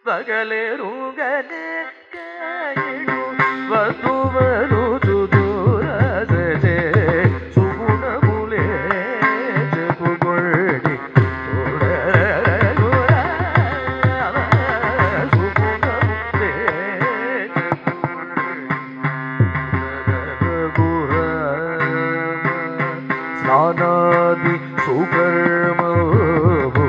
ಬಗಲೆರುಗನೆ ಕಾಯಿಡು ವಧುವರುದು ದೂರಸೆ ಸುಗುಣಮುಲೆ ಜಪುಗೊಳ್ಳಿ ಸ್ನಾನಾದಿ ಸುಕರ್ಮವು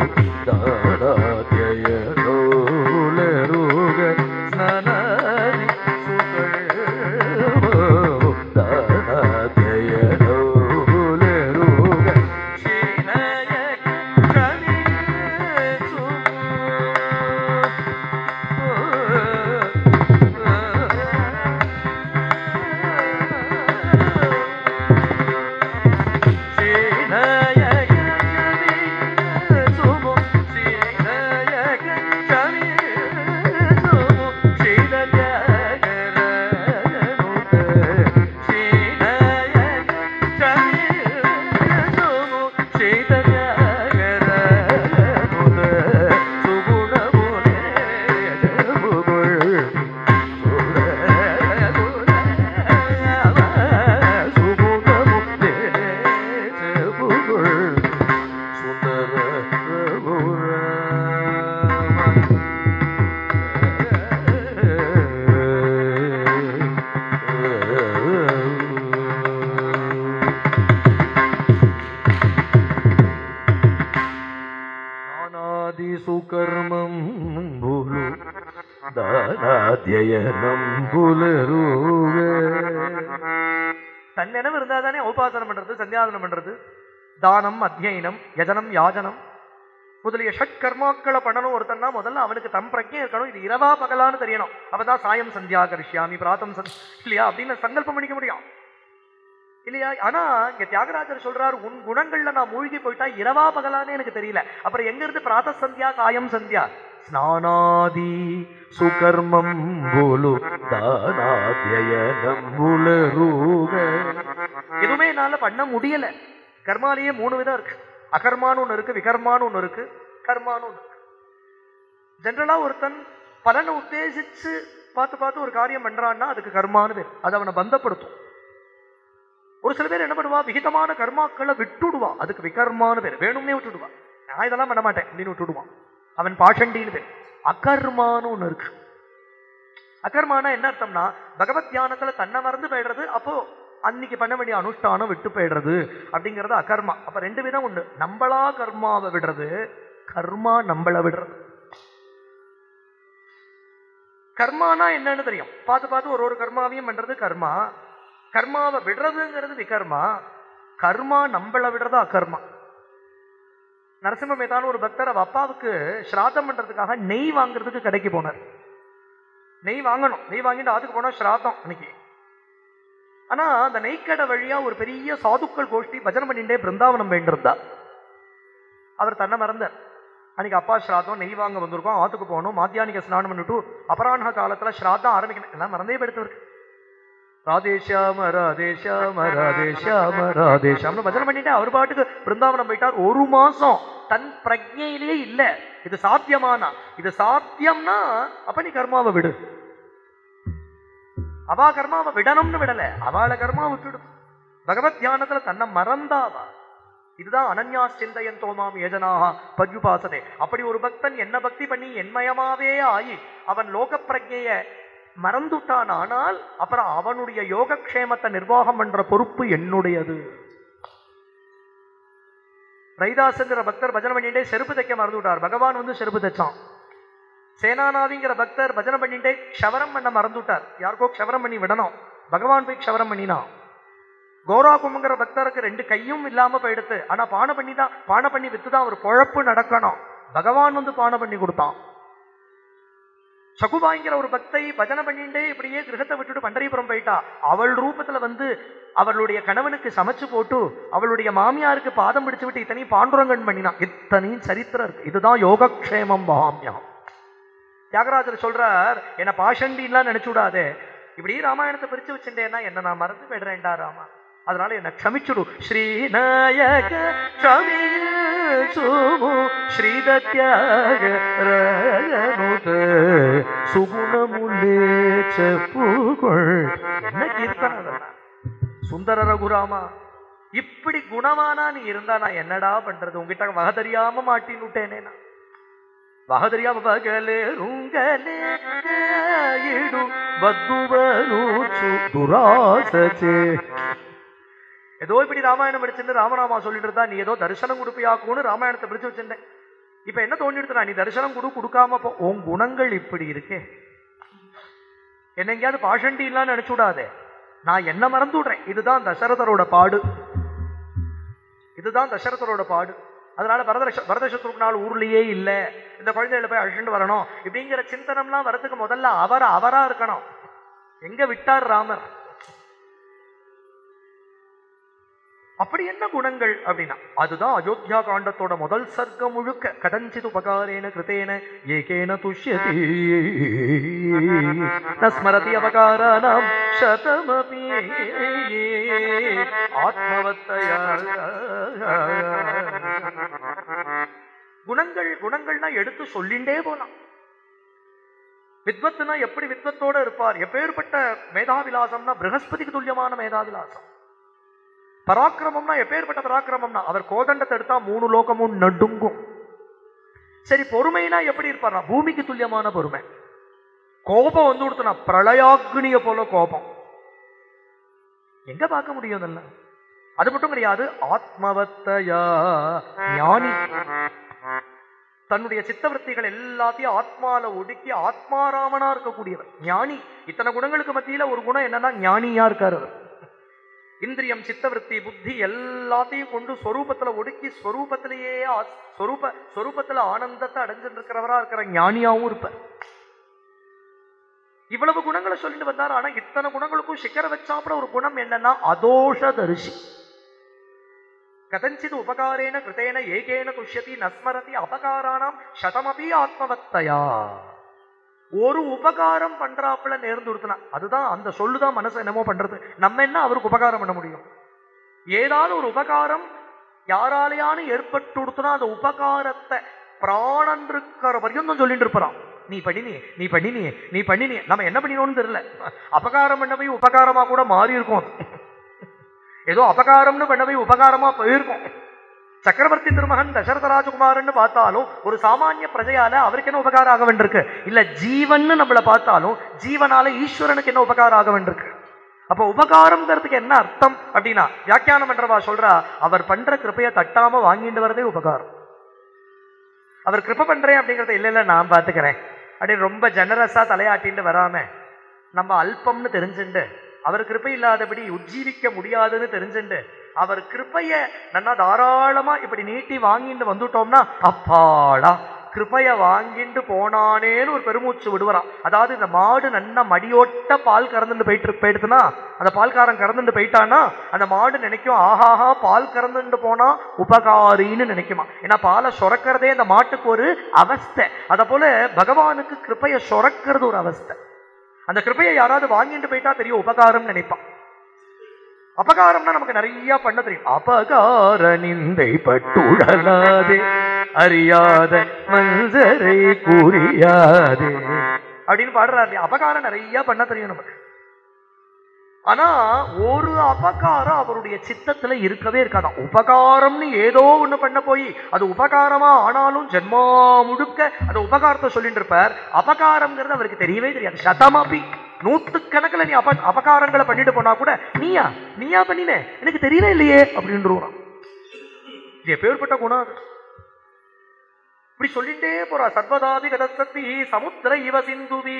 ದಾನಾದ್ಯಯನೋಲೆರುಗ ಸ್ನಾನಾದಿ ಸುಕರ್ಮವು ದಾನಾದ್ಯಯನೋಲೆರುಗ ಶೀಲಯ ಕಲಿಸು நானாதி சுகர்மம் புலு தானாத்யயனம் புலருக தன்னிடம் இருந்தா தானே உபாசனம் பண்றது சந்தியாதனம் பண்றது தானம் அத்தியனம் யஜனம் யாஜனம் முதலிய ஷட்கர்மாக்களை பண்ணணும் ஒருத்தன்னா முதல்ல அவனுக்கு தம் பிரஜை இருக்கணும் இது இரவா பகலான்னு தெரியணும் அப்பதான் சாயம் சந்தியா கரிஷ்யாமி பிராத்தம் சந்த் இல்லையா அப்படின்னு சங்கல்பம் பண்ணிக்க முடியும் இல்லையா ஆனா இங்க தியாகராஜர் சொல்றாரு உன் குணங்கள்ல நான் மூழ்கி போயிட்டா இரவா பகலான்னு எனக்கு தெரியல அப்புறம் எங்க இருந்து பிராத்த சந்தியா சாயம் சந்தியா ஸ்நானாதி சுகர்மம் போலு தானாத்யயனம் புலரூக எதுவுமே என்னால பண்ண முடியல கர்மாலேயே மூணு விதம் இருக்கு அகர்மான்னு ஒண்ணு இருக்கு விகர்மான்னு ஒண்ணு இருக்கு கர்மான்னு ஒண்ணு இருக்கு ஜென்ரலா ஒருத்தன் பலனை உத்தேசிச்சு பார்த்து பார்த்து ஒரு காரியம் பண்றான்னா அதுக்கு கர்மான்னு பேர் அது அவனை பந்தப்படுத்தும் ஒரு சில பேர் என்ன பண்ணுவா விகிதமான கர்மாக்களை விட்டுடுவா அதுக்கு விகர்மான்னு பேர் வேணும்னே விட்டுடுவா நான் இதெல்லாம் பண்ண மாட்டேன் அப்படின்னு விட்டுடுவான் அவன் பாஷண்டின்னு பேர் அகர்மான்னு ஒண்ணு இருக்கு அகர்மானா என்ன அர்த்தம்னா பகவத் தியானத்துல தன்னை மறந்து போயிடுறது அப்போ அன்னைக்கு பண்ண வேண்டிய அனுஷ்டானம் விட்டு போயிடுறது அப்படிங்கிறது அகர்மா அப்ப ரெண்டு விதம் உண்டு நம்மளா கர்மாவை விடுறது கர்மா நம்மள விடுறது கர்மானா என்னன்னு தெரியும் பார்த்து பார்த்து ஒரு ஒரு கர்மாவையும் பண்றது கர்மா கர்மாவை விடுறதுங்கிறது விகர்மா கர்மா நம்மள விடுறது அகர்மா நரசிம்ம மேதான ஒரு பக்தர் அவ அப்பாவுக்கு ஸ்ராத்தம் பண்றதுக்காக நெய் வாங்குறதுக்கு கடைக்கு போனார் நெய் வாங்கணும் நெய் வாங்கிட்டு அதுக்கு போனா ஸ்ராத்தம் அன்னைக்கு ஆனா அந்த நெய்க்கடை வழியா ஒரு பெரிய சாதுக்கள் கோஷ்டி பஜனை பண்ணிட்டே பிருந்தாவனம் வேண்டியிருந்தா அவர் தன்னை மறந்தார் அன்னைக்கு அப்பா ஸ்ராத்தம் நெய் வாங்க வந்திருக்கோம் ஆத்துக்கு போகணும் மாத்தியானிக ஸ்நானம் பண்ணிட்டு அபராண காலத்துல ஸ்ராத்தம் ஆரம்பிக்கணும் எல்லாம் மறந்தே போயிடுத்து ராதேஷாம ராதேஷாம ராதேஷாம ராதேஷாம்னு பஜனை பண்ணிட்டு அவர் பாட்டுக்கு பிருந்தாவனம் போயிட்டார் ஒரு மாசம் தன் பிரஜையிலேயே இல்ல இது சாத்தியமானா இது சாத்தியம்னா அப்ப நீ கர்மாவை விடு அவா கர்மாவை விடணும்னு விடல அவளை கர்மா விட்டுடும் பகவத் தியானத்துல தன்னை மறந்தாவா இதுதான் அனன்யா சிந்தையன் தோமாம் யஜனாக பத்யுபாசதே அப்படி ஒரு பக்தன் என்ன பக்தி பண்ணி என்மயமாவே ஆகி அவன் லோக பிரஜைய மறந்துட்டான் ஆனால் அப்புறம் அவனுடைய யோகக்ஷேமத்தை நிர்வாகம் பண்ற பொறுப்பு என்னுடையது ரைதாசுங்கிற பக்தர் பஜனை பண்ணிட்டே செருப்பு தைக்க மறந்து விட்டார் பகவான் வந்து செருப்பு தைச்சான் சேனானாதிங்கிற பக்தர் பஜனை பண்ணிட்டே க்ஷவரம் பண்ண மறந்து விட்டார் யாருக்கோ க்ஷவரம் பண்ணி விடணும் பகவான் போய் க்ஷவரம் பண்ணினான் கோராகுமங்கிற பக்தருக்கு ரெண்டு கையும் இல்லாம போயிடுத்து ஆனா பானை பண்ணி தான் பானை பண்ணி வித்து தான் ஒரு பொழப்பு நடக்கணும் பகவான் வந்து பானை பண்ணி கொடுத்தான் சகுபாங்கிற ஒரு பக்தை பஜனை பண்ணிட்டே இப்படியே கிரகத்தை விட்டுட்டு பண்டரிபுரம் போயிட்டா அவள் ரூபத்துல வந்து அவளுடைய கணவனுக்கு சமைச்சு போட்டு அவளுடைய மாமியாருக்கு பாதம் பிடிச்சு விட்டு இத்தனையும் பாண்டுரங்கன் பண்ணினான் இத்தனையும் சரித்திரம் இருக்கு இதுதான் யோகக்ஷேமம் பாமியம் தியாகராஜர் சொல்றார் என்ன பாஷண்டின்லாம் நினைச்சு விடாதே இப்படி ராமாயணத்தை பிரிச்சு வச்சுட்டேன்னா என்ன நான் மறந்து போயிடுறேன்டா ராமா அதனால என்ன க்ஷமிச்சுடு ஸ்ரீநாயக க்ஷமிச்சுமு ஸ்ரீதத்யாக ரனுத சுகுணமுள்ளே செப்புகொள் என்ன கீர்த்தனை அதெல்லாம் சுந்தர ரகுராமா இப்படி குணமானா நீ இருந்தா நான் என்னடா பண்றது உங்ககிட்ட வகை தெரியாம மாட்டின்னு விட்டேனே நான் வகை தெரியாம பகலே ருங்கலே இடு பத்துவனூச்சு துராசச்சே ஏதோ இப்படி ராமாயணம் படிச்சுட்டு ராமராமா சொல்லிட்டு இருந்தா நீ ஏதோ தரிசனம் கொடுப்பியாக்கும்னு ராமாயணத்தை பிடிச்சு வச்சிருந்தேன் இப்ப என்ன தோண்டிடுத்துனா நீ தரிசனம் கொடு கொடுக்காம போ உன் குணங்கள் இப்படி இருக்கே என்ன எங்கேயாவது பாஷண்டி இல்லான்னு நினைச்சு விடாதே நான் என்ன மறந்து விடுறேன் இதுதான் தசரதரோட பாடு இதுதான் தசரதரோட பாடு அதனால பரதரஷ பரதசத்ருக்கு நாள் ஊர்லயே இல்ல இந்த குழந்தைகளை போய் அழிச்சுட்டு வரணும் இப்படிங்கிற சிந்தனம்லாம் வரதுக்கு முதல்ல அவர் அவரா இருக்கணும் எங்க விட்டார் ராமர் அப்படி என்ன குணங்கள் அப்படின்னா அதுதான் அயோத்தியா காண்டத்தோட முதல் சர்க்கம் முழுக்க கதஞ்சித் உபகாரேன கிருத்தேன ஏகேன துஷ்யதி ந ஸ்மரதி அபகாரானாம் சதமபி ஆத்மவத்தயா குணங்கள் குணங்கள்னா எடுத்து சொல்லிண்டே போலாம் வித்வத்துனா எப்படி வித்வத்தோட இருப்பார் எப்பேற்பட்ட மேதாவிலாசம்னா பிரகஸ்பதிக்கு துல்லியமான மேதாவிலாசம் பராக்கிரமம்னா எப்பேற்பட்ட பராக்கிரமம்னா அவர் கோதண்டத்தை எடுத்தா மூணு லோகமும் நடுங்கும் சரி பொறுமைனா எப்படி இருப்பார்னா பூமிக்கு துல்லியமான பொறுமை கோபம் வந்து கொடுத்தனா பிரளயாக்னிய போல கோபம் எங்க பார்க்க முடியும் அதெல்லாம் அது மட்டும் கிடையாது ஆத்மவத்தையா ஞானி தன்னுடைய சித்தவൃத்திகள் எல்லாத்தையும் ஆத்மால ஒடுக்கி ஆத்மாராமனா இருக்கக்கூடியவர் ஞானி இத்தனை குணங்களுக்கு மத்தியில ஒரு குணம் என்னன்னா ஞானியா இருக்காரு அவர் இந்திரியம் சித்தவൃத்தி புத்தி எல்லாத்தையும் கொண்டு ஸ்வரூபத்துல ஒடுக்கி ஸ்வரூபத்திலேயே ஆ- ஸ்வரூப ஸ்வரூபத்துல ஆனந்தத்தை அடைஞ்சிட்டு இருக்கிறவரா இருக்கிற ஞானியாவும் இருப்பார் இவ்வளவு குணங்களை சொல்லிட்டு வந்தார் ஆனா இத்தனை குணங்களுக்கும் சிக்கர வச்சாப்புல ஒரு குணம் என்னன்னா அதோஷ தரிசி கதஞ்சித் உபகாரேன கிருத்தேன ஏகேன துஷ்யதி நஸ்மரதி அபகாரானாம் சதமபி ஆத்மவத்தையா ஒரு உபகாரம் பண்றாப்புல நேர்ந்து கொடுத்தனா அதுதான் அந்த சொல்லுதான் மனசு என்னமோ பண்றது நம்ம என்ன அவருக்கு உபகாரம் பண்ண முடியும் ஏதாவது ஒரு உபகாரம் யாராலையான ஏற்பட்டு கொடுத்தனா அந்த உபகாரத்தை பிராணன் இருக்கிற வரையும் தான் சொல்லிட்டு இருப்பான் நீ பண்ணினியே நீ பண்ணினியே நீ பண்ணினியே நம்ம என்ன பண்ணினோம்னு தெரியல அபகாரம் பண்ண போய் உபகாரமா கூட மாறி இருக்கும் அது. ஏதோ அபகாரம்னு பண்ண போய் உபகாரமா போயிருக்கும் சக்கரவர்த்தி திருமகன் தசரத ராஜகுமாரன்னு பார்த்தாலும் ஒரு சாமானிய பிரஜையால அவருக்கு என்ன உபகாரம் ஆக வேண்டியிருக்கு இல்ல ஜீவன்னு நம்மள பார்த்தாலும் ஜீவனால ஈஸ்வரனுக்கு என்ன உபகாரம் ஆக வேண்டியிருக்கு அப்ப உபகாரம்ங்கிறதுக்கு என்ன அர்த்தம் அப்படின்னா வியாக்கியானம் பண்றவா சொல்றா அவர் பண்ற கிருப்பைய தட்டாம வாங்கிட்டு வரதே உபகாரம் அவர் கிருப்பை பண்றேன் அப்படிங்கறத இல்ல இல்ல நான் பாத்துக்கிறேன் அப்படின்னு ரொம்ப ஜெனரஸா தலையாட்டிட்டு வராம நம்ம அல்பம்னு தெரிஞ்சுண்டு அவர் கிருப்பை இல்லாதபடி உஜ்ஜீவிக்க முடியாதுன்னு தெரிஞ்சுண்டு அவர் கிருப்பைய நன்னா தாராளமா இப்படி நீட்டி வாங்கிட்டு வந்துட்டோம்னா அப்பாடா கிருப்பைய வாங்கிட்டு போனானேன்னு ஒரு பெருமூச்சு விடுவராம் அதாவது இந்த மாடு நன்னா மடியோட்ட பால் கறந்துட்டு போயிட்டு போயிடுதுன்னா அந்த பால்காரன் கறந்துட்டு போயிட்டான்னா அந்த மாடு நினைக்கும் ஆஹாஹா பால் கறந்துட்டு போனா உபகாரின்னு நினைக்குமா ஏன்னா பாலை சுரக்கிறதே அந்த மாட்டுக்கு ஒரு அவஸ்தை அத போல பகவானுக்கு கிருப்பைய சுரக்கிறது ஒரு அவஸ்தை அந்த கிருபையை யாராவது வாங்கிட்டு போயிட்டா தெரியும் உபகாரம் நினைப்பான் அபகாரம்னா நமக்கு நிறைய பண்ண தெரியும் அபகார நிந்தை பட்டுழலாதே அறியாத மஞ்சரை கூறியாதே அப்படின்னு பாடுறாரு இல்லையா? அபகாரம் நிறைய பண்ண தெரியும் நமக்கு ஆனா ஒரு அபகாரம் அவருடைய சித்தத்துல இருக்கவே இருக்காதாம் உபகாரம்னு ஏதோ ஒண்ணு பண்ண போய் அது உபகாரமா ஆனாலும் ஜென்மா முழுக்க அந்த உபகாரத்தை சொல்லிட்டு இருப்பார் அபகாரம்ங்கிறது அவருக்கு தெரியவே தெரியாது சதமாபி நூத்துக்கணக்கில் நீ அப அபகாரங்களை பண்ணிட்டு போனா கூட நீயா நீயா பண்ணினே எனக்கு தெரியவே இல்லையே அப்படின்றான் இது எப்பேற்பட்ட குணம் அது இப்படி சொல்லிட்டே போறா சர்வதாதி கதசத்வி சமுத்திர இவ சிந்துவி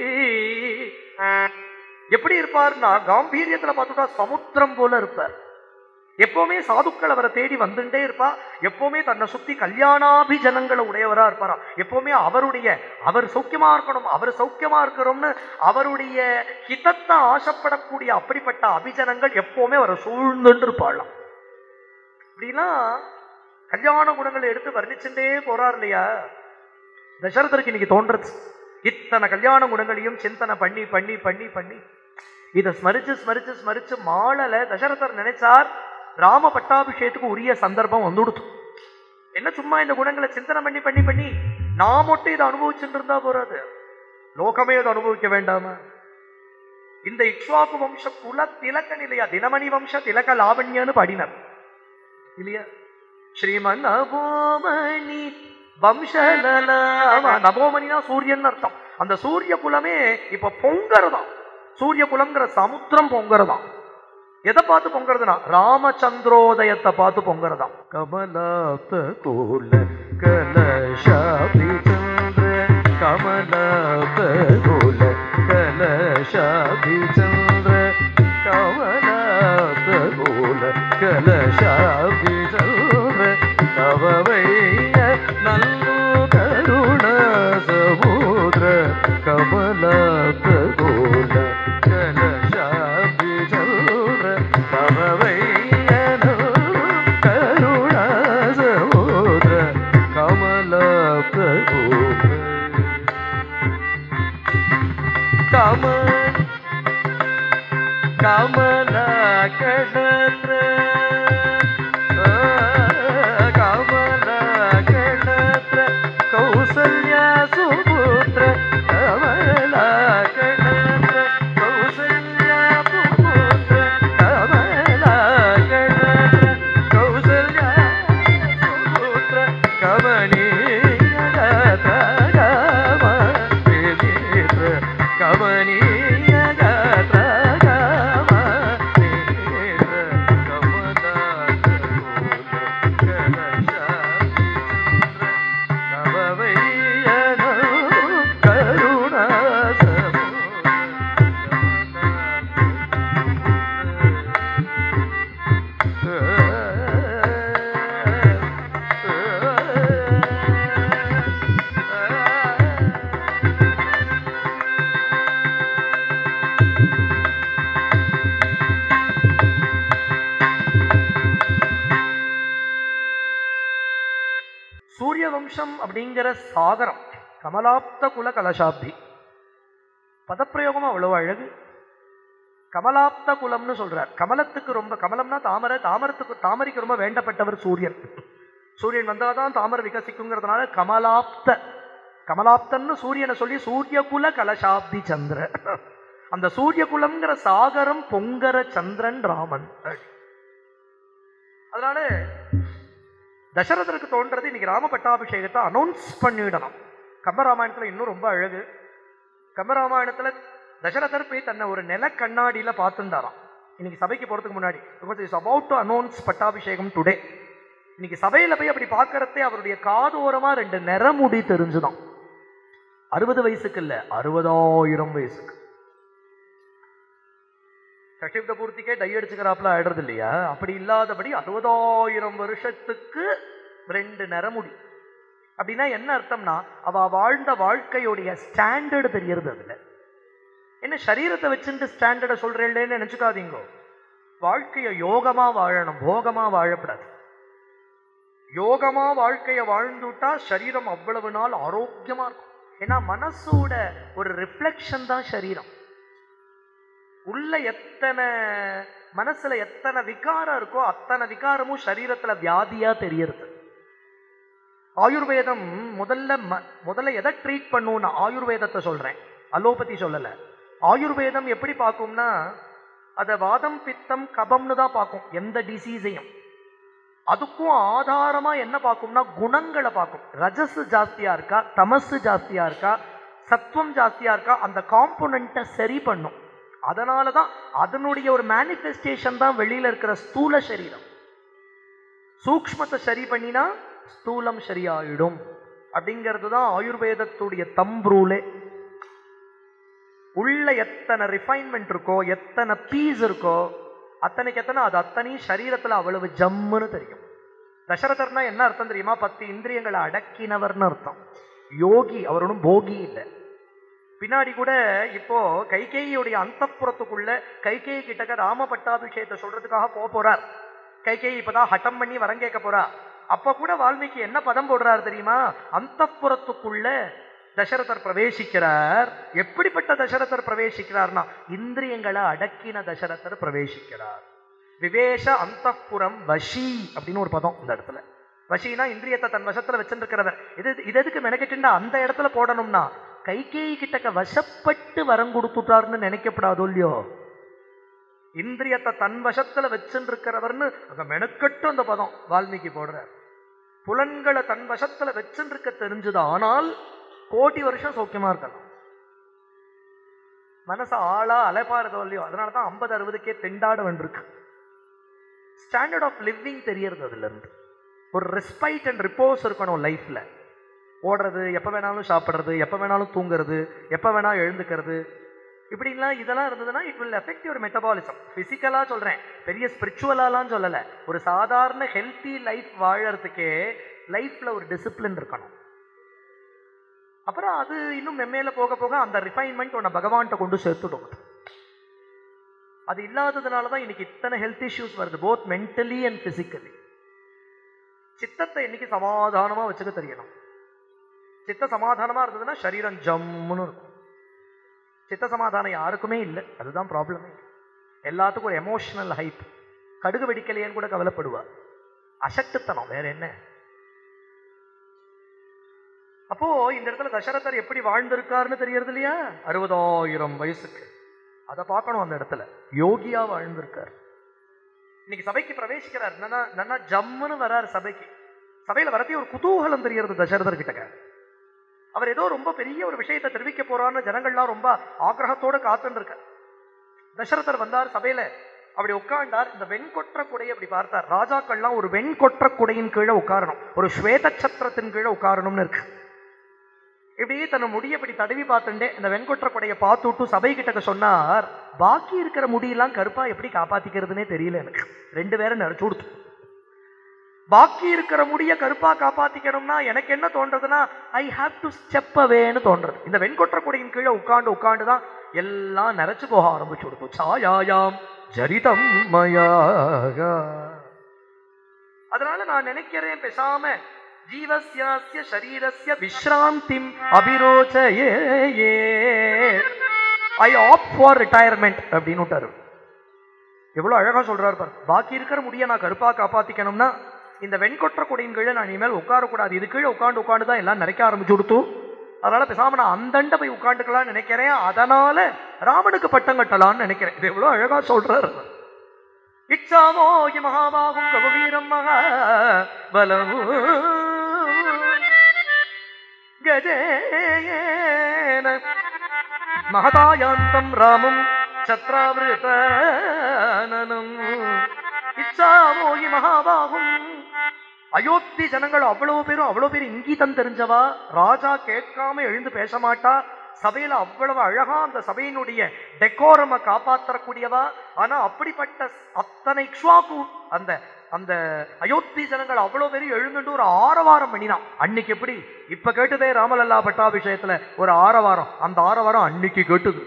எப்படி இருப்பார்னா காம்பீரியத்துல பார்த்துட்டா சமுத்திரம் போல இருப்பார் எப்பவுமே சாதுக்கள் அவரை தேடி வந்துட்டே இருப்பா எப்பவுமே தன்னை சுத்தி கல்யாணாபிஜனங்களை உடையவரா இருப்பாராம் எப்பவுமே அவருடைய அவர் சௌக்கியமா இருக்கணும் அவர் சௌக்கியமா இருக்கணும்னு அவருடைய ஹிதத்தை ஆசைப்படக்கூடிய அப்படிப்பட்ட அபிஜனங்கள் எப்பவுமே அவரை சூழ்ந்துட்டு இருப்பாளாம் இப்படிலாம் கல்யாண குணங்களை எடுத்து வர்ணிச்சுட்டே போறார் இல்லையா தசரதருக்கு இன்னைக்கு தோன்றது இத்தனை கல்யாண குணங்களையும் சிந்தனை பண்ணி பண்ணி பண்ணி பண்ணி இதை ஸ்மரிச்சு ஸ்மரிச்சு ஸ்மரிச்சு மாளல தசரதர் நினைச்சார் ராம பட்டாபிஷேகத்துக்கு உரிய சந்தர்ப்பம் வந்துடுத்து என்ன சும்மா இந்த குணங்களை சிந்தனை பண்ணி பண்ணி பண்ணி நான் மட்டும் இதை அனுபவிச்சுட்டு இருந்தா போறாது லோகமே அதை அனுபவிக்க வேண்டாமா இந்த இக்ஷ்வாக்கு வம்ச குல திலக்கன் இல்லையா தினமணி வம்ச திலக லாவண்யன்னு பாடினார் இல்லையா ஸ்ரீமன் நவோமணி வம்சலல ஆமா, நவோமணினா சூரியன் அர்த்தம் அந்த சூரிய குலமே இப்ப பொங்கறதாம் சூரிய குலம்ங்கிற சமுத்திரம் பொங்கறதாம் எதை பார்த்து பொங்கறதுனா ராமச்சந்திரோதயத்தை பார்த்து பொங்கறதாம் கமலாப்த கோல கலஷாபி சந்திர கமலாப்த கோல கலஷாபி சந்திர கமலாப்த கோல கலஷாபி சந்திர தவவைய நல்லு கருண சமுദ്ര கமலாப்த கோல கலஷாபி சந்திர தவவைய நல்லு கருண சமுദ്ര கமலாப்த கோல கம கமல கடற்ற கமல கடற்ற கௌசல்ய சுபுத்திர கமல கடற்ற கௌசல்ய சுபுத்திர கமல கடற்ற கௌசல்ய சுபுத்திர கமனீய கம கமனீய சூரிய வம்சம் அப்படிங்கிற சாகரம் கமலாப்த குல கலசாப்தி பதப்பிரயோகம் அவ்வளவு அழகு கமலாப்த குலம்னு சொல்றார் கமலத்துக்கு ரொம்ப கமலம்னா தாமரை தாமரத்துக்கு தாமரைக்கு ரொம்ப வேண்டப்பட்டவர் சூரியன் சூரியன் வந்தாதான் தாமரை விகசிக்குங்கிறதுனால கமலாப்த கமலாப்தன்னு சூரியனை சொல்லி சூரியகுல கலசாப்தி சந்திர அந்த சூரியகுலம்ங்கிற சாகரம் பொங்கர சந்திரன் ராமன் அதனால தசரதருக்கு தோன்றது இன்னைக்கு ராம பட்டாபிஷேகத்தை அனௌன்ஸ் பண்ணிடணும் கம்பராமாயணத்துல இன்னும் ரொம்ப அழகு கம்பராமாயணத்துல தசரதர் போய் தன்னை ஒரு நில கண்ணாடியில பார்த்துட்டாராம் இன்னைக்கு சபைக்கு போறதுக்கு முன்னாடி இஸ் அபவுட் டு அனௌன்ஸ் பட்டாபிஷேகம் டுடே இன்னைக்கு சபையில போய் அப்படி பார்க்கறதே அவருடைய காதோரமா ரெண்டு நிறமுடி தெரிஞ்சுதான் அறுபது வயசுக்கு இல்ல அறுபதாயிரம் வயசுக்கு சஷ்டிப்த பூர்த்திக்கே டை அடிச்சுக்கிறாப்புல ஆயிடுறது இல்லையா அப்படி இல்லாதபடி அறுபதாயிரம் வருஷத்துக்கு ரெண்டு நிறமுடி அப்படின்னா என்ன அர்த்தம்னா அவ வாழ்ந்த வாழ்க்கையுடைய ஸ்டாண்டர்டு தெரியறது அதுல என்ன சரீரத்தை வச்சுட்டு ஸ்டாண்டர்டை சொல்றேன்னு நினைச்சுக்காதீங்க வாழ்க்கைய யோகமா வாழணும் போகமா வாழப்படாது யோகமா வாழ்க்கைய வாழ்ந்துட்டா சரீரம் அவ்வளவு நாள் ஆரோக்கியமா இருக்கும் ஏன்னா மனசோட ஒரு ரிஃப்ளெக்ஷன் தான் சரீரம் உள்ள எத்தனை மனசுல எத்தனை விகாரம் இருக்கோ அத்தனை விகாரமும் சரீரத்துல வியாதியா தெரியறது ஆயுர்வேதம் முதல்ல ம- முதல்ல எதை ட்ரீட் பண்ணும்னா ஆயுர்வேதத்தை சொல்றேன் அலோபதி சொல்லல ஆயுர்வேதம் எப்படி பார்க்கும்னா அத வாதம் பித்தம் கபம்னு தான் பார்க்கும் எந்த டிசீஸையும் அதுக்கும் ஆதாரமா என்ன பார்க்கும்னா குணங்களை பார்க்கும் ரஜஸ் ஜாஸ்தியா இருக்கா தமசு ஜாஸ்தியா இருக்கா சத்துவம் ஜாஸ்தியா இருக்கா அந்த காம்போனண்ட்டை சரி பண்ணும் அதனால தான் அதனுடைய ஒரு மேனிஃபெஸ்டேஷன் தான் வெளியில இருக்கிற ஸ்தூல சரீரம் சூக்ஷ்மத்தை சரி பண்ணினா ஸ்தூலம் சரியாயிடும் அப்படிங்கிறது தான் ஆயுர்வேதத்துடைய தம்ப்ரூலே உள்ள எத்தனை ரிஃபைன்மெண்ட் இருக்கோ எத்தனை பீஸ் இருக்கோ அத்தனைக்கு எத்தனை அது அத்தனையும் சரீரத்துல அவ்வளவு ஜம்முன்னு தெரியும் தசரதர்னா என்ன அர்த்தம் தெரியுமா பத்து இந்திரியங்களை அடக்கினவர்னு அர்த்தம் யோகி அவர் ஒன்றும் போகி இல்லை பின்னாடி கூட இப்போ கைகேயியுடைய அந்தப்புறத்துக்குள்ள கைகேயி கிட்டக்க ராம பட்டாபிஷேகத்தை சொல்றதுக்காக போக போறார் கைகேயி இப்பதான் ஹட்டம் பண்ணி வரம் கேட்க போறா அப்ப கூட வால்மீகி என்ன பதம் போடுறார் தெரியுமா அந்தப்புறத்துக்குள்ள தசரதர் பிரவேசிக்கிறார் எப்படிப்பட்ட தசரதர் பிரவேசிக்கிறார்னா இந்திரியங்களை அடக்கின தசரதர் பிரவேசிக்கிறார் விவேஷ அந்தப்புறம் வஷி அப்படின்னு ஒரு பதம் இந்த இடத்துல வஷினா இந்திரியத்தை தன் வசத்துல வச்சிருக்கிறவர் இது இது எதுக்கு மெனக்கெட்டுண்டா அந்த இடத்துல போடணும்னா கைகேயி கிட்டக்க வசப்பட்டு வரம் கொடுத்துட்டாருன்னு நினைக்கப்படாதோ இல்லையோ இந்திரியத்தை தன் வசத்துல வச்சுருக்கிறவர்னு அங்க மெனக்கட்டு அந்த பதம் வால்மீகி போடுறார் புலன்களை தன் வசத்துல வச்சுருக்க தெரிஞ்சது ஆனால் கோடி வருஷம் சௌக்கியமா இருக்கலாம் மனசு ஆளா அலைப்பாருதோ இல்லையோ அதனால தான் ஐம்பது அறுபதுக்கே திண்டாட வேண்டியிருக்கு ஸ்டாண்டர்ட் ஆஃப் லிவிங் தெரியறது அதுல இருந்து ஒரு ரெஸ்பைட் அண்ட் ரிப்போஸ் இருக்கணும் லைஃப்ல ஓடுறது எப்போ வேணாலும் சாப்பிட்றது எப்போ வேணாலும் தூங்குறது எப்போ வேணாலும் எழுந்துக்கிறது இப்படிலாம் இதெல்லாம் இருந்ததுன்னா it will effect your metabolism ஃபிசிக்கலாக சொல்கிறேன் பெரிய ஸ்பிரிச்சுவலாலாம் சொல்லலை ஒரு சாதாரண ஹெல்த்தி லைஃப் வாழறதுக்கே லைஃப்பில் ஒரு டிசிப்ளின் இருக்கணும் அப்புறம் அது இன்னும் மெம்மேல போக போக அந்த ரிஃபைன்மெண்ட் உன்னை பகவான்கிட்ட கொண்டு சேர்த்துடும் அது இல்லாததுனால தான் இன்னைக்கு இத்தனை ஹெல்த் இஷ்யூஸ் வருது போத் மென்டலி அண்ட் பிசிக்கலி சித்தத்தை இன்னைக்கு சமாதானமா வச்சுக்க தெரியணும் சித்த சமாதானமா இருந்ததுன்னா சரீரம் ஜம்முன்னு இருக்கும் சித்த சமாதானம் யாருக்குமே இல்லை அதுதான் ப்ராப்ளமே எல்லாத்துக்கும் ஒரு எமோஷனல் ஹைப் கடுகு வெடிக்கலையேன்னு கூட கவலைப்படுவா அசட்டுத்தனம் வேற என்ன அப்போ இந்த இடத்துல தசரதர் எப்படி வாழ்ந்திருக்காருன்னு தெரியறது இல்லையா அறுபதாயிரம் வயசுக்கு அதை பார்க்கணும் அந்த இடத்துல யோகியா வாழ்ந்திருக்கார் இன்னைக்கு சபைக்கு பிரவேசிக்கிறார் நன்னா நன்னா ஜம்முன்னு வரார் சபைக்கு சபையில வரதே ஒரு குதூகலம் தெரியறது தசரதர் கிட்டக்க அவர் ஏதோ ரொம்ப பெரிய ஒரு விஷயத்தை தெரிவிக்க போறான்னு ஜனங்கள்லாம் ரொம்ப ஆக்ரகத்தோட காத்துன்னு இருக்கார் தசரதர் வந்தார் சபையில அப்படி உட்கார்ந்தார் இந்த வெண்கொற்ற குடையை அப்படி பார்த்தார் ராஜாக்கள்லாம் ஒரு வெண்கொற்ற குடையின் கீழே உட்காரணும் ஒரு ஸ்வேத சத்திரத்தின் கீழே உட்காரணும்னு இருக்கு இப்படியே தன்னை முடிய இப்படி தடவி பார்த்துட்டே இந்த வெண்கொற்ற கொடையை பார்த்து விட்டு சபை கிட்டக்க சொன்னார் பாக்கி இருக்கிற முடியெல்லாம் கருப்பா எப்படி காப்பாத்திக்கிறதுனே தெரியல எனக்கு ரெண்டு பேரும் நினைச்சு கொடுத்து பாக்கி இருக்கிற முடிய கருப்பா காப்பாத்திக்கணும்னா எனக்கு என்ன தோன்றதுன்னா ஐ ஹாவ் டு ஸ்டெப் அவேன்னு தோன்றது இந்த வெண்கொற்ற கொடையின் கீழே உட்காந்து உட்காந்து தான் எல்லாம் நிறைச்சு போக ஆரம்பிச்சு கொடுக்கும் சாயாயாம் ஜரிதம் மயாக அதனால நான் நினைக்கிறேன் பேசாம ஜீவஸ்யாஸ்ய சரீரஸ்ய விஸ்ராந்திம் அபிரோச்சயே ஐ ஆப் ஃபார் ரிட்டையர்மெண்ட் அப்படின்னு விட்டாரு எவ்வளவு அழகா சொல்றாரு பாரு பாக்கி இருக்கிற முடிய நான் கருப்பா காப்பாத்திக்கணும்னா இந்த வெண்கொற்ற கொடியின் கீழே நான் இனிமேல் உட்காரக்கூடாது இது கீழே உட்காந்து உட்காந்து தான் எல்லாம் நிறைக்க ஆரம்பிச்சு கொடுத்து அதனால பேசாம நான் அந்தண்ட போய் உட்காந்துக்கலாம்னு நினைக்கிறேன் அதனால ராமனுக்கு பட்டம் கட்டலாம்னு நினைக்கிறேன் இது எவ்வளவு அழகா சொல்றாரு இச்சாமோ மகாபாகும் ரகுவீரம் மகா பலம் கஜேன மகதாயாந்தம் ராமம் சத்ராவிருத்தனனம் இச்சாமோகி மகாபாகும் அயோத்தி ஜனங்கள் அவ்வளவு பேரும் அவ்வளவு பேர் இங்கீதம் தெரிஞ்சவா ராஜா கேட்காம எழுந்து பேச மாட்டா சபையில அவ்வளவு அழகா அந்த சபையினுடைய டெக்கோரம காப்பாற்றக்கூடியவா ஆனா அப்படிப்பட்ட அத்தனை இக்ஷ்வாக்கு அந்த அந்த அயோத்தி ஜனங்கள் அவ்வளவு பேரும் எழுந்துட்டு ஒரு ஆரவாரம் பண்ணினான் அன்னைக்கு எப்படி இப்ப கேட்டதே ராமலல்லா பட்டாபிஷேகத்துல ஒரு ஆரவாரம் அந்த ஆரவாரம் அன்னைக்கு கேட்டுது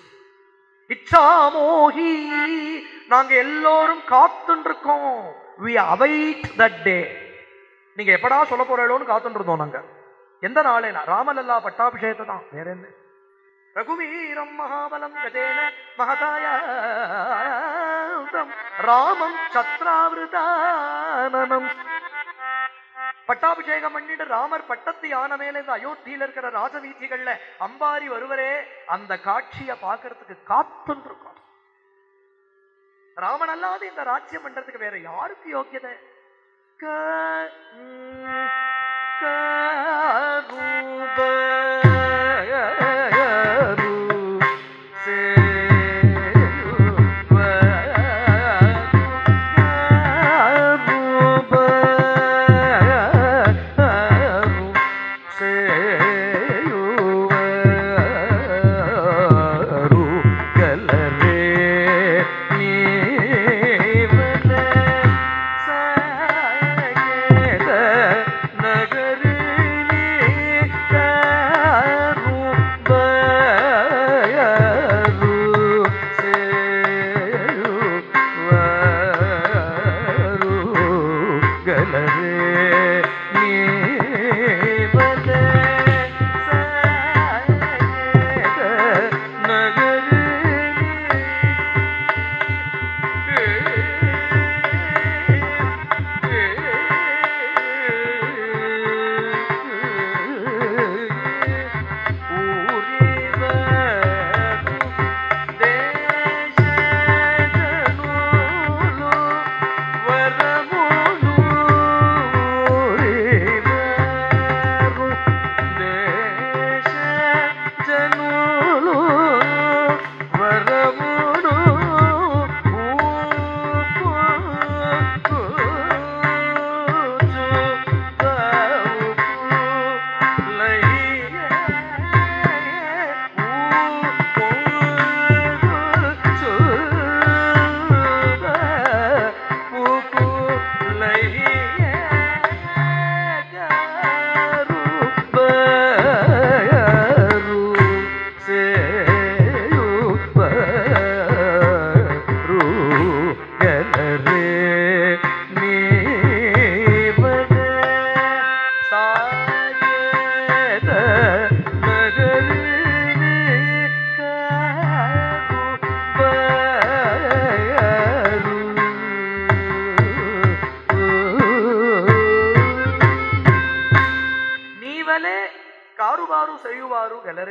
இச்சாமோகி நாங்க எல்லோரும் காத்துட்டு இருக்கோம் வி அவைட் தட் டே நீங்க எப்படா சொல்ல போறோன்னு காத்துட்டு இருந்தோம் நாங்க எந்த நாளேனா ராமலல்லா பட்டாபிஷேகத்தை தான் வேற என்ன ரகுவீரம் மகாபலம் கஜேன மகதாயம் ராமம் சத்ராவிருதானனம் பட்டாபிஷேகம் பண்ணிட்டு ராமர் பட்டத்து யானை மேல இந்த அயோத்தியில இருக்கிற ராஜவீதிகள்ல அம்பாரி வருவரே அந்த காட்சியை பார்க்கறதுக்கு காத்துன்னு இருக்கோம் ராமன் அல்லாத இந்த ராஜ்யம் பண்றதுக்கு வேற யாருக்கு யோக்கியதை க- ம், கருபரு சேயுவரு சேயுவரு கலரே நீவன சாகேத நகரிலே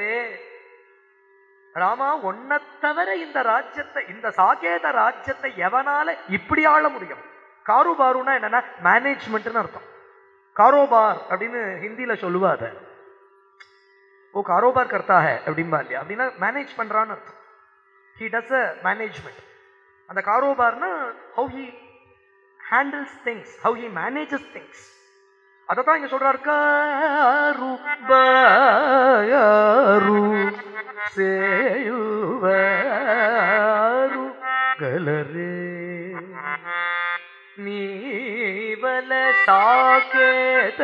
ராமா உன்னைத் தவிர இந்த ராஜ்யத்தை இந்த சாகேத ராஜ்யத்தை எவனால இப்படி ஆள முடியும் காரோபாருனா என்னன்னா மேனேஜ்மெண்ட்னு அர்த்தம் காரோபார் அப்படின்னு ஹிந்தியில சொல்லுவா அதை ஓ காரோபார் கர்த்தா ஹே அப்படிம்பா இல்லையா அப்படின்னா மேனேஜ் பண்றான்னு அர்த்தம் ஹி டஸ் அ மேனேஜ்மெண்ட் அந்த காரோபார்னா how he handles things how he manages things அதை தான் இங்க சொல்றாரு காரு பாரு சேயுவாரு கலரே நீவல சாகேத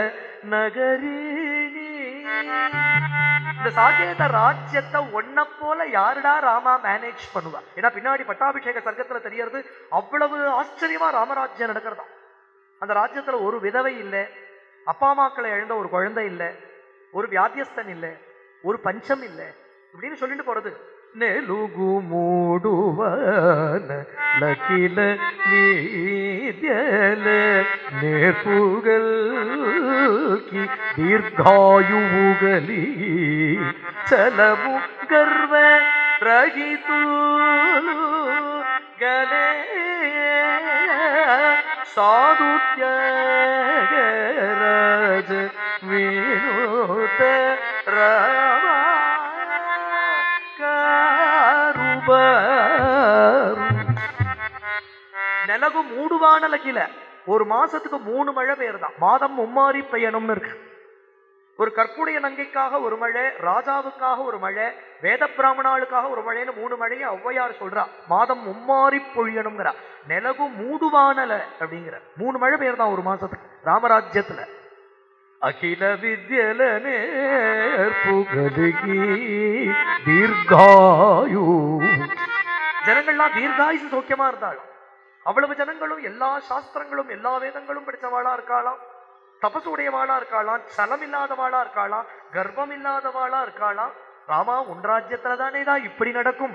நகரிணி இந்த சாகேத ராஜ்யத்தை ஒன்ன போல யாருடா ராமா மேனேஜ் பண்ணுவா ஏன்னா பின்னாடி பட்டாபிஷேக சர்க்கத்துல தெரியறது அவ்வளவு ஆச்சரியமா ராமராஜ்யம் நடக்கிறதா அந்த ராஜ்யத்துல ஒரு விதவை இல்லை அப்பா அம்மாக்களை இழந்த ஒரு குழந்தை இல்லை ஒரு வியாதியஸ்தன் இல்லை ஒரு பஞ்சம் இல்லை இப்படின்னு சொல்லிட்டு போறது நெலுகு மூடுவன லக்கில வீத்யல நேர்புகல் கி ದೀರ್ಘಾಯುವುಗಲಿ ಚಲಮು ಗರ್ವ ರಹಿತು ಗಲೆ ಸಾಧುತ್ಯಗರಾಜ ವಿನೂತ ರಾಮ காருபாரு நிலவு மூடுவானல கீழே ஒரு மாசத்துக்கு மூணு மழை பெய்யறதாம் மாதம் மும்மாரி பெய்யணும்னு இருக்கு ஒரு கற்புடைய நங்கைக்காக ஒரு மழை ராஜாவுக்காக ஒரு மழை வேத பிராமணாளுக்காக ஒரு மழைன்னு மூணு மழையை ஔவையார் சொல்றா மாதம் மும்மாரி பொழியணுங்கிறா நிலவு மூடுவானல அப்படிங்கிற மூணு மழை பெய்யறதாம் ஒரு மாசத்துக்கு ராமராஜ்யத்துல அகில வித்யல நேர்புகலிகி தீர்காயு ஜனங்கள்லாம் தீர்காயுசு சௌக்கியமா இருந்தாலும் அவ்வளவு ஜனங்களும் எல்லா சாஸ்திரங்களும் எல்லா வேதங்களும் படிச்சவாளா இருக்காளாம் தபசு உடையவாளா இருக்காளாம் சலம் இல்லாதவாளா இருக்காளாம் கர்ப்பம் இல்லாதவாளா இருக்காளாம் ராமா உன் ராஜ்யத்துல தானே தான் இப்படி நடக்கும்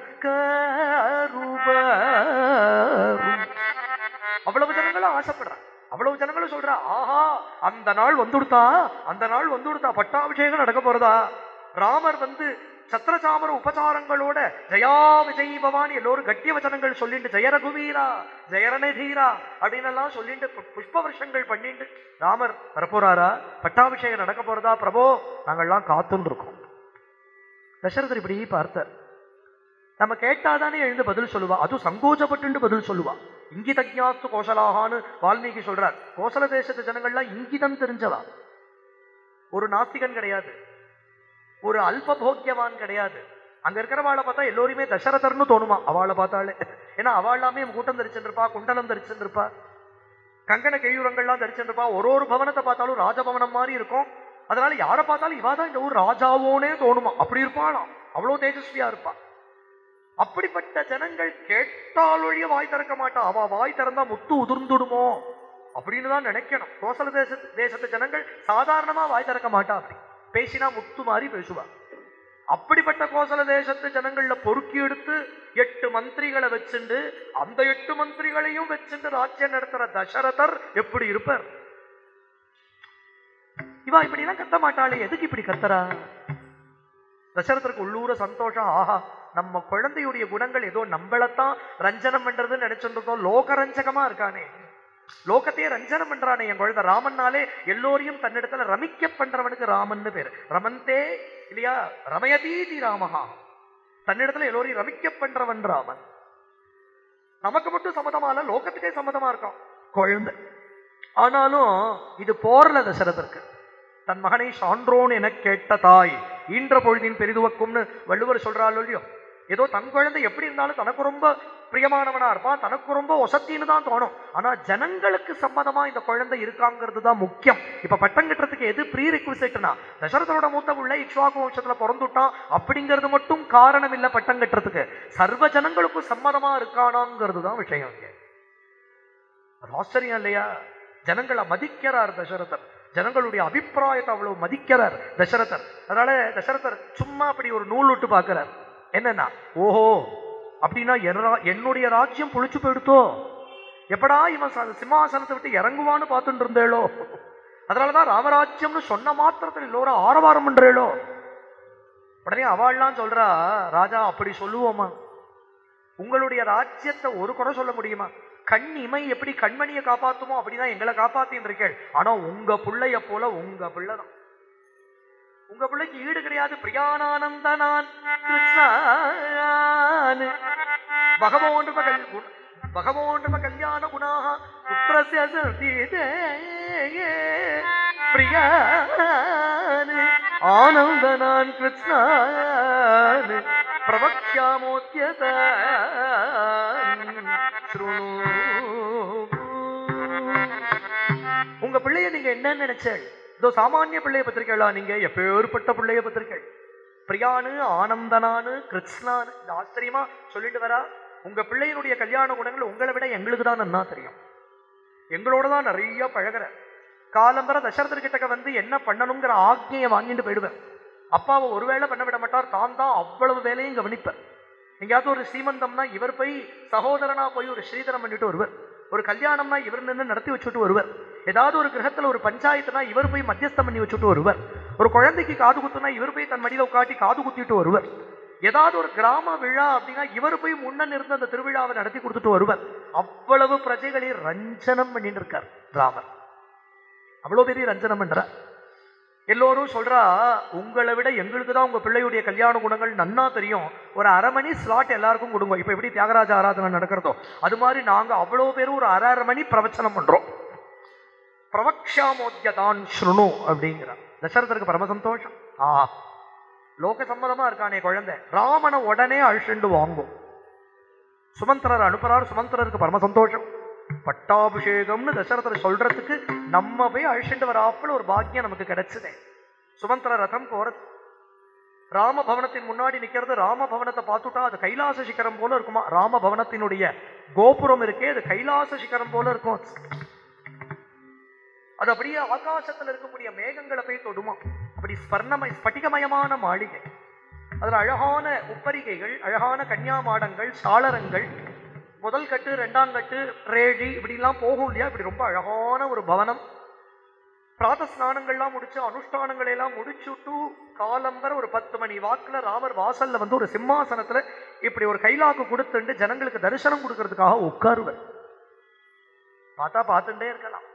கருபாரும். அவ்வளவு ஜனங்களும் ஆசைப்படுறாங்க அவ்வளவு ஜனங்களும் சொல்றா ஆஹா அந்த நாள் வந்துடுத்தா அந்த நாள் வந்துடுத்தா பட்டாபிஷேகம் நடக்க போறதா ராமர் வந்து சத்திரசாமர உபசாரங்களோட ஜயா விஜய் பவான் எல்லோரும் கட்டிய வச்சனங்கள் சொல்லிட்டு ஜெய ரகுவீரா ஜெயரணதீரா அப்படின்னு எல்லாம் சொல்லிட்டு பு- புஷ்ப வருஷங்கள் பண்ணிட்டு ராமர் வரப்போறாரா பட்டாபிஷேகம் நடக்க போறதா பிரபோ நாங்கள்லாம் காத்துன்னு இருக்கோம் தசரதர் இப்படி பார்த்தார் நம்ம கேட்டாதானே எழுந்து பதில் சொல்லுவா அதுவும் சங்கோஜப்பட்டு பதில் சொல்லுவா இங்கிதஜாஸ்து கோசலாகான்னு வால்மீகி சொல்றார் கோசல தேசத்து ஜனங்கள்லாம் இங்கிதம் தெரிஞ்சவா ஒரு நாஸ்திகன் கிடையாது ஒரு அல்பபோக்கியவான் கிடையாது அங்க இருக்கிறவாளை பார்த்தா எல்லோருமே தசரதர்னு தோணுமா அவளை பார்த்தாலே ஏன்னா அவள் எல்லாமே கூட்டம் தரிச்சுருப்பா குண்டலம் தரிச்சுருப்பா கங்கண கையுரங்கள்லாம் தரிச்சுருப்பா ஒரு ஒரு பவனத்தை பார்த்தாலும் ராஜபவனம் மாதிரி இருக்கும் அதனால யாரை பார்த்தாலும் இவா தான் இந்த ஊர் ராஜாவோனே தோணுமா அப்படி இருப்பாளாம் அவ்வளவு தேஜஸ்வியா இருப்பா அப்படிப்பட்ட ஜனங்கள் கேட்டாலொழிய வாய் திறக்க மாட்டா அவ வாய் திறந்தா முத்து உதிர்ந்துடுமோ அப்படின்னு தான் நினைக்கணும் கோசல தேச தேசத்து ஜனங்கள் சாதாரணமா வாய் திறக்க மாட்டா அப்படி பேசினா முத்து மாதிரி பேசுவா அப்படிப்பட்ட கோசல தேசத்து ஜனங்கள்ல பொறுக்கி எடுத்து எட்டு மந்திரிகளை வச்சுண்டு அந்த எட்டு மந்திரிகளையும் வச்சுண்டு ராஜ்யம் நடத்துற தசரதர் எப்படி இருப்பார் இவா இப்படி எல்லாம் கத்த மாட்டாளே எதுக்கு இப்படி கத்துறா தசரதருக்கு உள்ளூர சந்தோஷம் ஆஹா நம்ம குழந்தையுடைய குணங்கள் ஏதோ நம்மளத்தான் ரஞ்சனம் பண்றதுன்னு நினைச்சிருந்தோம் லோகரஞ்சகமா இருக்கானே லோகத்தையே ரஞ்சனம் பண்றானே என் குழந்தை ராமன்னாலே எல்லோரையும் தன்னிடத்துல ரமிக்க பண்றவனுக்கு ராமன்னு பேரு ரமந்தே இல்லையா ரமயதீதி ராமஹா தன்னிடத்துல எல்லோரையும் ரமிக்க பண்றவன் ராமன் நமக்கு மட்டும் சம்மதமா இல்ல லோகத்துக்கே சம்மதமா இருக்கும் குழந்தை ஆனாலும் இது போரல தசரதற்கு தன் மகனை சான்றோன் என கேட்ட தாய் ஈன்ற பொழுதின் பெரிதுவக்கும்னு வள்ளுவர் சொல்றாள் இல்லையோ ஏதோ தன் குழந்தை எப்படி இருந்தாலும் தனக்கு ரொம்ப பிரியமானவனா இருப்பான் தனக்கு ரொம்ப ஒசத்தின்னு தான் தோணும் ஆனா ஜனங்களுக்கு சம்மதமா இந்த குழந்தை இருக்காங்கிறது தான் முக்கியம் இப்ப பட்டம் கட்டுறதுக்கு எது ப்ரீ ரெக்விசிட்னா தசரதனோட மூத்த உள்ள இக்ஷ்வாக்கு வம்சத்துல பிறந்துட்டான் அப்படிங்கிறது மட்டும் காரணம் இல்ல பட்டம் கட்டுறதுக்கு சர்வ ஜனங்களுக்கும் சம்மதமா இருக்கானாங்கிறது தான் விஷயம் இங்க அது ஆச்சரியம் இல்லையா ஜனங்களை மதிக்கிறார் தசரதர் ஜனங்களுடைய அபிப்பிராயத்தை அவ்வளவு மதிக்கிறார் தசரதர் அதனால தசரதர் சும்மா அப்படி ஒரு நூல் விட்டு பார்க்கிறார் என்னன்னா ஓஹோ அப்படின்னா என்னரா- என்னுடைய ராஜ்யம் புளிச்சு போயிடுத்தோ எப்படா இவன் ச- சிம்மாசனத்தை விட்டு இறங்குவான்னு பார்த்துட்டு இருந்தேளோ அதனாலதான் ராமராஜ்யம்னு சொன்ன மாத்திரத்தில் எல்லோரும் ஆரவாரம் பண்றேளோ உடனே அவள்லாம் சொல்றா ராஜா அப்படி சொல்லுவோமா உங்களுடைய ராஜ்யத்தை ஒரு குறை சொல்ல முடியுமா கண் இமை எப்படி கண்மணியை காப்பாத்துமோ அப்படிதான் எங்களை காப்பாத்தின்னு இருக்கேள் ஆனா உங்க பிள்ளைய போல உங்க பிள்ளைதான் உங்க பிள்ளைக்கு ஈடு கிடையாது பிரியானானந்த நான் கிருஷ்ணான் பகவோன்றும கல் குண- பகவோன்றும கல்யாண குணாக புத்திரஸ்ய சந்தீதே பிரியான் ஆனந்த நான் கிருஷ்ணான் பிரவக்ஷாமோத்யத உங்க பிள்ளைய நீங்க என்ன நினைச்சேள் இதோ சாமானிய பிள்ளைய பத்திரிக்கைகளா நீங்க எப்பேற்பட்ட பிள்ளைய பத்திரிக்கை பிரியானு ஆனந்தனானு கிருஷ்ணானு இந்த ஆச்சரியமா சொல்லிட்டு வரா உங்க பிள்ளையினுடைய கல்யாண குணங்கள் உங்களை விட எங்களுக்கு தான் நன்னா தெரியும் எங்களோட தான் நிறைய பழகுற காலம்பர தசரதர்கிட்ட வந்து என்ன பண்ணணுங்கிற ஆக்ஞையை வாங்கிட்டு போயிடுவேன் அப்பாவை ஒருவேளை பண்ண விட மாட்டார் தான் தான் அவ்வளவு வேலையும் கவனிப்பார் எங்கேயாவது ஒரு சீமந்தம்னா இவர் போய் சகோதரனா போய் ஒரு ஸ்ரீதரம் பண்ணிட்டு வருவர் ஒரு கல்யாணம்னா இவர் நின்று நடத்தி வச்சுட்டு வருவர் ஏதாவது ஒரு கிரகத்துல ஒரு பஞ்சாயத்துனா இவர் போய் மத்தியஸ்தம் பண்ணி வச்சுட்டு வருவர் ஒரு குழந்தைக்கு காது குத்துனா இவர் போய் தன் மடியில உட்காட்டி காது குத்திட்டு வருவர் ஏதாவது ஒரு கிராம விழா அப்படின்னா இவர் போய் முன்னன் இருந்து அந்த திருவிழாவை நடத்தி கொடுத்துட்டு வருவர் அவ்வளவு பிரஜைகளை ரஞ்சனம் பண்ணிட்டு இருக்கார் ராமர் அவ்வளவு பெரிய ரஞ்சனம் பண்றார் எல்லோரும் சொல்றா உங்களை விட எங்களுக்கு தான் உங்க பிள்ளையுடைய கல்யாண குணங்கள் நன்னா தெரியும் ஒரு அரை மணி ஸ்லாட் எல்லாருக்கும் கொடுங்க இப்ப எப்படி தியாகராஜ ஆராதனை நடக்கிறதோ அது மாதிரி நாங்க அவ்வளவு பேரும் ஒரு அரை அரை மணி பிரவச்சனம் பண்றோம் பிரவக்ஷாமோத்யதான் ஸ்ருணு அப்படிங்கிறார் தசரதருக்கு பரம சந்தோஷம் ஆ லோக சம்மதமா இருக்கானே குழந்தை ராமனை உடனே அழிச்சுண்டு வாங்கும் சுமந்திரர் அனுப்புறார் சுமந்திரருக்கு பரம சந்தோஷம் பட்டாபிஷேகம்னு தசரதர் சொல்றதுக்கு நம்ம போய் அழிச்சுட்டு வராப்புல ஒரு பாக்கியம் நமக்கு கிடைச்சதே சுமந்திர ரதம் போறது ராமபவனத்தின் முன்னாடி நிக்கிறது ராமபவனத்தை பார்த்துட்டா அது கைலாச சிகரம் போல இருக்குமா ராமபவனத்தினுடைய கோபுரம் இருக்கே அது கைலாச சிகரம் போல இருக்கும் அது அப்படியே ஆகாசத்துல இருக்கக்கூடிய மேகங்களை போய் தொடுமா அப்படி ஸ்பர்ணமய ஸ்பட்டிகமயமான மாளிகை அதுல அழகான உப்பரிகைகள் அழகான கன்னியா மாடங்கள் சாளரங்கள் முதல் கட்டு ரெண்டாம் கட்டு ரேழி இப்படிலாம் போகும் இல்லையா இப்படி ரொம்ப அழகான ஒரு பவனம் பிராத ஸ்நானங்கள்லாம் முடிச்சு அனுஷ்டானங்களை எல்லாம் முடிச்சுட்டு காலம்பர ஒரு பத்து மணி வாக்குல ராமர் வாசல்ல வந்து ஒரு சிம்மாசனத்துல இப்படி ஒரு கைலாக்கு கொடுத்துண்டு ஜனங்களுக்கு தரிசனம் கொடுக்கறதுக்காக உட்காருவர் பார்த்தா பார்த்துட்டே இருக்கலாம்